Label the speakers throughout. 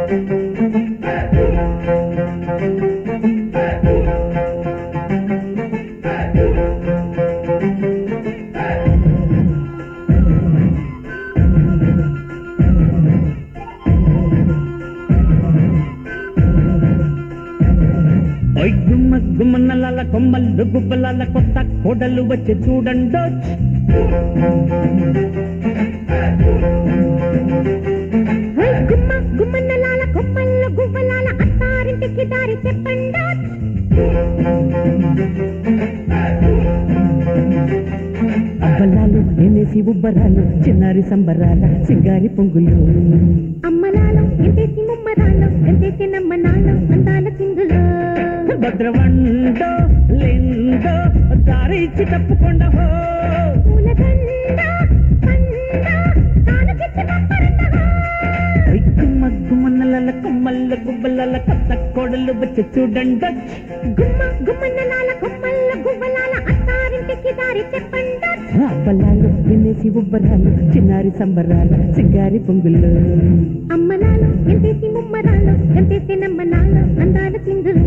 Speaker 1: ఓయ్ గుమ్మ గుమ్మన్నలాల కొమ్మలు గుబ్బలాల కొత్త కోడలు వచ్చి చూడండో
Speaker 2: ఓయ్ గుమ్మ గుమ్మన్నలాల కొమ్మల్ల గువ్వలాల అత్తారింటికి దారి చెప్పండా
Speaker 1: అబ్బలాలు ఎన్నేసి ఉబ్బరాలు చిన్నారి సంబరాల సింగారి పొంగులు
Speaker 2: అమ్మలాలు ఎంతేసి ముమ్మరాలు ఎంతేసి నమ్మనాలు అందాల చిందులు
Speaker 1: భద్రవండో లిందో దారి ఇచ్చి తప్పకుండా హో
Speaker 2: పూలదండ పండ కానుకిచ్చి పంపరండగా
Speaker 1: ఓయ్ గుమ్మ గుమ్మన్నలాల కొమ్మల గుబ్బలాల కొత్త కోడలు వచ్చి చూడండో
Speaker 2: గుమ్మ గుమ్మన్నలాల కొమ్మల్ల గువ్వలాల అత్తారింటికి దారి చెప్పండా
Speaker 1: అబ్బలాలు ఎన్నేసి ఉబ్బరాలు చిన్నారి సంబరాల సింగారి పొంగులు
Speaker 2: అమ్మలాలు ఎంతేసి ముమ్మరాలు ఎంతేసి నమ్మనాలు అందాల చిందులు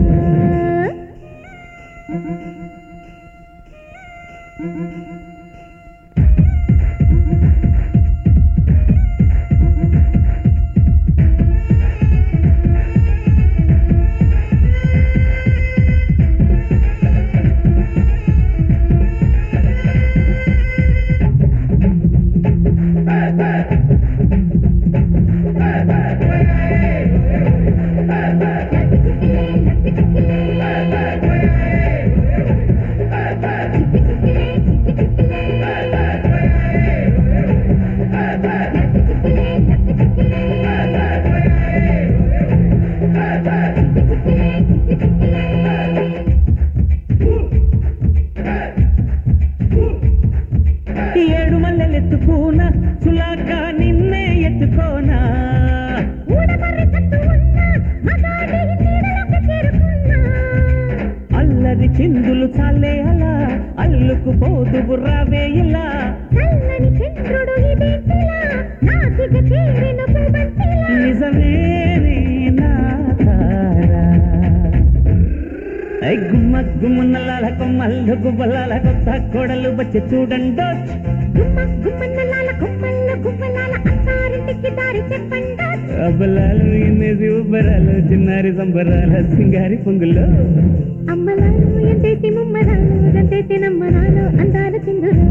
Speaker 1: ఏడు మల్లెలు ఎత్తుకోనా చులాక నిన్నే ఎత్తుకోనా
Speaker 2: ఊడమర్రి కట్టు ఉన్న మగాడి నీడలోకి చేరుకున్నా
Speaker 1: అల్లరి చిందులు చాలే అలా అల్లుకు పోదు రావే ఇలా
Speaker 2: చల్లని చంద్రుడు ఇదేంటిలా నాసిక చేరెను పూబంతిలా
Speaker 1: నిజమేనే నా తారా ఐ గుమ్మ గుమ్మన్నలాల కొమ్మల్లు గుబ్బలాల కొత్త కోడలు వచ్చి చూడండో
Speaker 2: గుమ్మ గుమ్మన్నలాల కొమ్మల్ల గువ్వలాల అత్తారింటికి దారి చెప్పండా
Speaker 1: అబ్బలాలు ఎన్నేసి ఉబ్బరాలు చిన్నారి సంబరాల సింగారి పొంగులు
Speaker 2: అమ్మలాలు ఎంతేసి ముమ్మరాలు ఎంతేసి నమ్మరాలు అందాల చిందులు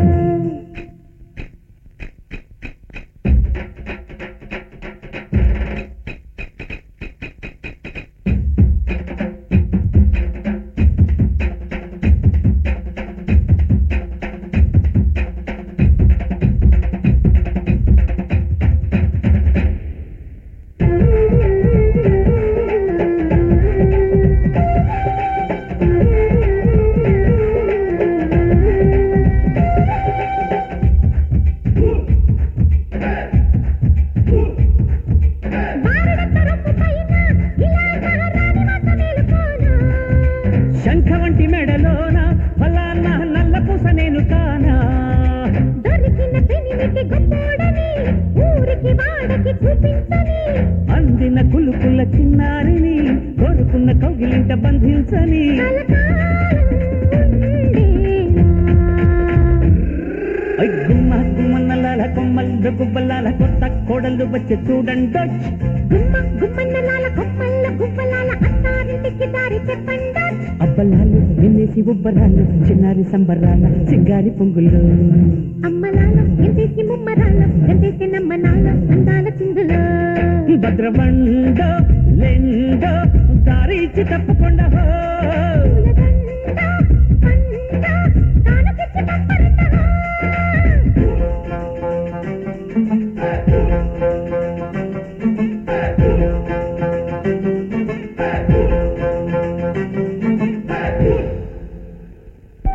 Speaker 2: బారుడంత రొమ్ము పైన ఇలా మహారాణి మాట మేలుకోనా
Speaker 1: శంఖ వంటి మెడలోన ఫలానా నల్ల పూస నేను కానా
Speaker 2: దొరికిన పెనిమిటి గొప్పోడని ఊరికి వాడకి చూపించని
Speaker 1: అందిన కులుకుల చిన్నారిని కోరుకున్న కౌగిలింట బంధించని
Speaker 2: కలకాలం ఉండేనా.
Speaker 1: ఐ గుమ్మ గుమ్మన్నలాల కొమ్మల్లు గుబ్బలాల కొత్త కోడలు వచ్చి చూడండో
Speaker 2: గుమ్మ గుమ్మన్నలాల కొమ్మల్ల గువ్వలాల అత్తారింటికి దారి చెప్పండా
Speaker 1: అబ్బలాలు ఎన్నేసి ఉబ్బరాలు చిన్నారి సంబరాల సింగారి పొంగులు
Speaker 2: అమ్మలాల ఎంతేసి ముమ్మరాల ఎంతేసి నమ్మనాల అందాల చిందులు
Speaker 1: భద్రవండో లెండో దారి ఇచ్చి తప్ప